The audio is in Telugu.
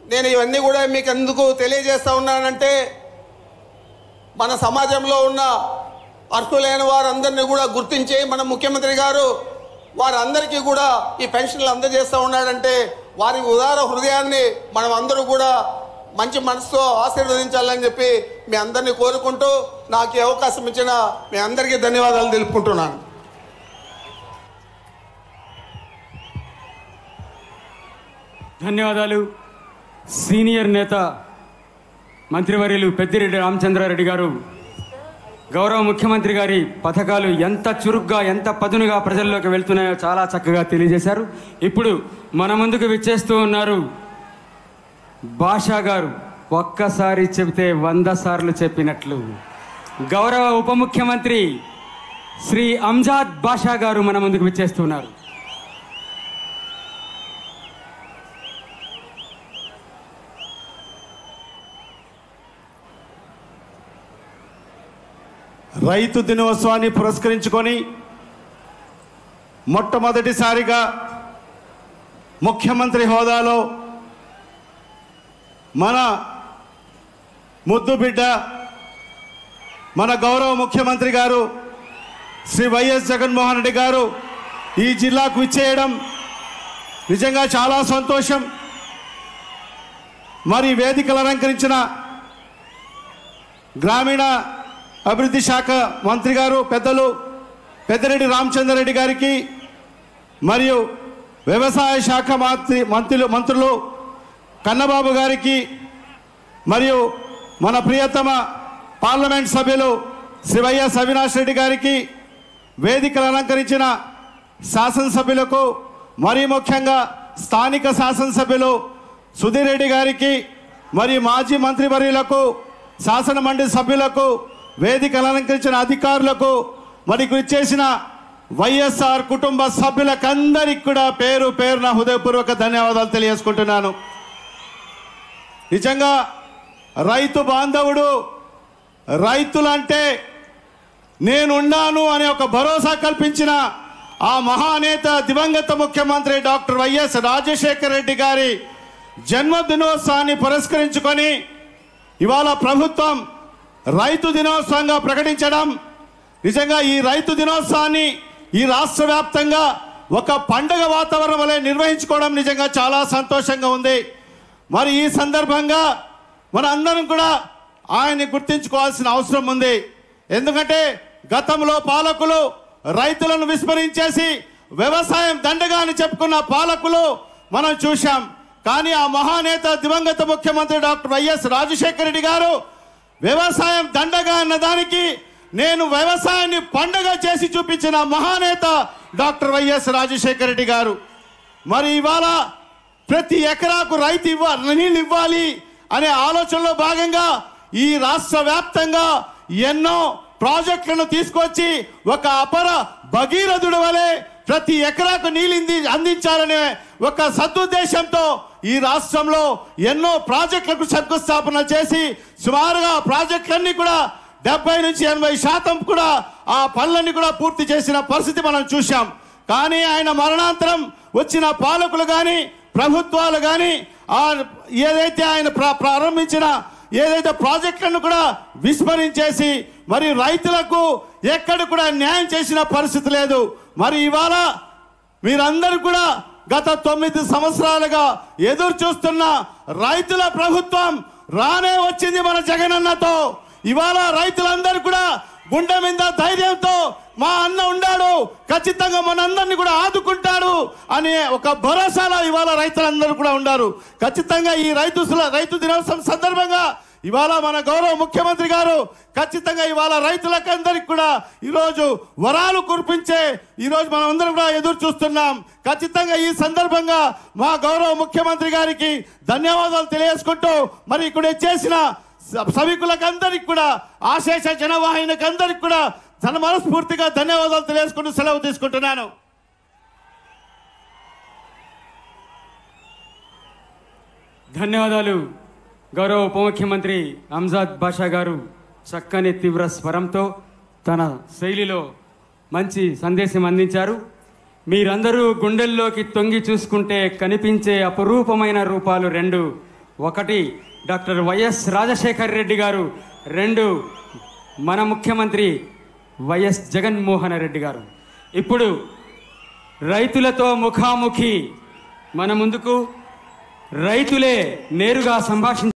నేను ఇవన్నీ కూడా మీకు ఎందుకు తెలియజేస్తా ఉన్నానంటే మన సమాజంలో ఉన్న అర్హులైన వారందరినీ కూడా గుర్తించి మన ముఖ్యమంత్రి గారు వారందరికీ కూడా ఈ పెన్షన్లు అందజేస్తూ ఉన్నాడంటే వారి ఉదార హృదయాన్ని మనం అందరూ కూడా మంచి మనసుతో ఆశీర్వదించాలని చెప్పి మీ అందరినీ కోరుకుంటూ నాకు ఈ అవకాశం ఇచ్చిన మీ అందరికీ ధన్యవాదాలు తెలుపుకుంటున్నాను ధన్యవాదాలు సీనియర్ నేత మంత్రివర్యులు పెద్దిరెడ్డి రామచంద్రారెడ్డి గారు గౌరవ ముఖ్యమంత్రి గారి పథకాలు ఎంత చురుగ్గా ఎంత పదునుగా ప్రజల్లోకి వెళ్తున్నాయో చాలా చక్కగా తెలియజేశారు ఇప్పుడు మన ముందుకు విచ్చేస్తూ ఉన్నారు భాషా గారు ఒక్కసారి చెబితే వంద సార్లు చెప్పినట్లు గౌరవ ఉప ముఖ్యమంత్రి శ్రీ అంజాద్ బాషా గారు మన ముందుకు విచ్చేస్తున్నారు రైతు దినోత్సవాన్ని పురస్కరించుకొని మొట్టమొదటిసారిగా ముఖ్యమంత్రి హోదాలో మన ముద్దు బిడ్డ మన గౌరవ ముఖ్యమంత్రి గారు శ్రీ వైఎస్ జగన్మోహన్ రెడ్డి గారు ఈ జిల్లాకు ఇచ్చేయడం నిజంగా చాలా సంతోషం మరి వేదికలు అలంకరించిన గ్రామీణ అభివృద్ధి శాఖ మంత్రి గారు పెద్దలు పెద్దిరెడ్డి రామచంద్రరెడ్డి గారికి మరియు వ్యవసాయ శాఖ మంత్రి మంత్రులు మంత్రులు కన్నబాబు గారికి మరియు మన ప్రియతమ పార్లమెంట్ సభ్యులు శ్రీ వైఎస్ అవినాష్ రెడ్డి గారికి వేదికలు అలంకరించిన శాసనసభ్యులకు మరీ ముఖ్యంగా స్థానిక శాసనసభ్యులు సుధీర్ రెడ్డి గారికి మరియు మాజీ మంత్రివర్యులకు శాసన మండలి సభ్యులకు వేదికలు అలంకరించిన అధికారులకు మరి చేసిన వైఎస్ఆర్ కుటుంబ సభ్యులకందరికి కూడా పేరు పేరున హృదయపూర్వక ధన్యవాదాలు తెలియజేసుకుంటున్నాను నిజంగా రైతు బాంధవుడు రైతులంటే నేనున్నాను అనే ఒక భరోసా కల్పించిన ఆ మహానేత దివంగత ముఖ్యమంత్రి డాక్టర్ వైఎస్ రాజశేఖర రెడ్డి గారి జన్మదినోత్సవాన్ని పురస్కరించుకొని ఇవాళ ప్రభుత్వం రైతు దినోత్సవంగా ప్రకటించడం నిజంగా ఈ రైతు దినోత్సవాన్ని ఈ రాష్ట్ర వ్యాప్తంగా ఒక పండగ వాతావరణం వలె నిర్వహించుకోవడం నిజంగా చాలా సంతోషంగా ఉంది మరి ఈ సందర్భంగా మన అందరం కూడా ఆయన్ని గుర్తించుకోవాల్సిన అవసరం ఉంది ఎందుకంటే గతంలో పాలకులు రైతులను విస్మరించేసి వ్యవసాయం దండగా అని చెప్పుకున్న పాలకులు మనం చూశాం కానీ ఆ మహానేత దివంగత ముఖ్యమంత్రి డాక్టర్ వైఎస్ రాజశేఖర రెడ్డి గారు వ్యవసాయం దండగా అన్న దానికి నేను వ్యవసాయాన్ని పండగ చేసి చూపించిన మహానేత డాక్టర్ వైఎస్ రాజశేఖర రెడ్డి గారు మరి ఇవాళ ప్రతి ఎకరాకు రైతు ఇవ్వాలి నీళ్ళు ఇవ్వాలి అనే ఆలోచనలో భాగంగా ఈ రాష్ట్ర వ్యాప్తంగా ఎన్నో ప్రాజెక్టులను తీసుకొచ్చి ఒక అపర భగీరథుడు వలె ప్రతి ఎకరాకు నీళ్ళు అందించాలనే ఒక సదుద్దేశంతో ఈ రాష్ట్రంలో ఎన్నో ప్రాజెక్టులకు శంకుస్థాపన చేసి సుమారుగా ప్రాజెక్టులన్నీ కూడా డెబ్బై నుంచి ఎనభై శాతం కూడా ఆ పనులన్నీ కూడా పూర్తి చేసిన పరిస్థితి మనం చూశాం కానీ ఆయన మరణాంతరం వచ్చిన పాలకులు కానీ ప్రభుత్వాలు కానీ ఆ ఏదైతే ఆయన ప్రా- ప్రారంభించిన ఏదైతే ప్రాజెక్టులను కూడా విస్మరించేసి మరి రైతులకు ఎక్కడ కూడా న్యాయం చేసిన పరిస్థితి లేదు మరి ఇవాళ మీరందరూ కూడా గత తొమ్మిది సంవత్సరాలుగా ఎదురు చూస్తున్న రైతుల ప్రభుత్వం రానే వచ్చింది మన జగనన్నతో ఇవాళ రైతులందరూ కూడా గుండె మీద ధైర్యంతో మా అన్న ఉన్నాడు ఖచ్చితంగా మనందరినీ కూడా ఆదుకుంటాడు అనే ఒక భరోసాలో ఇవాళ రైతులందరూ కూడా ఉన్నారు ఖచ్చితంగా ఈ రైతు రైతు దినోత్సవం సందర్భంగా ఇవాళ మన గౌరవ ముఖ్యమంత్రి గారు ఖచ్చితంగా ఇవాళ రైతులకందరికి కూడా ఈరోజు వరాలు కురిపించే ఈరోజు మనం అందరం కూడా ఎదురు చూస్తున్నాం ఖచ్చితంగా ఈ సందర్భంగా మా గౌరవ ముఖ్యమంత్రి గారికి ధన్యవాదాలు తెలియజేసుకుంటూ మరి ఇక్కడ చేసిన సభికులకందరికి కూడా ఆశేష జనవాహినికి అందరికి కూడా తన మనస్ఫూర్తిగా ధన్యవాదాలు తెలియజేసుకుంటూ సెలవు తీసుకుంటున్నాను ధన్యవాదాలు గౌరవ ఉప ముఖ్యమంత్రి అంజాద్ బాషా గారు చక్కని తీవ్ర స్వరంతో తన శైలిలో మంచి సందేశం అందించారు మీరందరూ గుండెల్లోకి తొంగి చూసుకుంటే కనిపించే అపురూపమైన రూపాలు రెండు ఒకటి డాక్టర్ వైఎస్ రాజశేఖర్ రెడ్డి గారు రెండు మన ముఖ్యమంత్రి వైఎస్ జగన్మోహన్ రెడ్డి గారు ఇప్పుడు రైతులతో ముఖాముఖి మన ముందుకు రైతులే నేరుగా సంభాషించ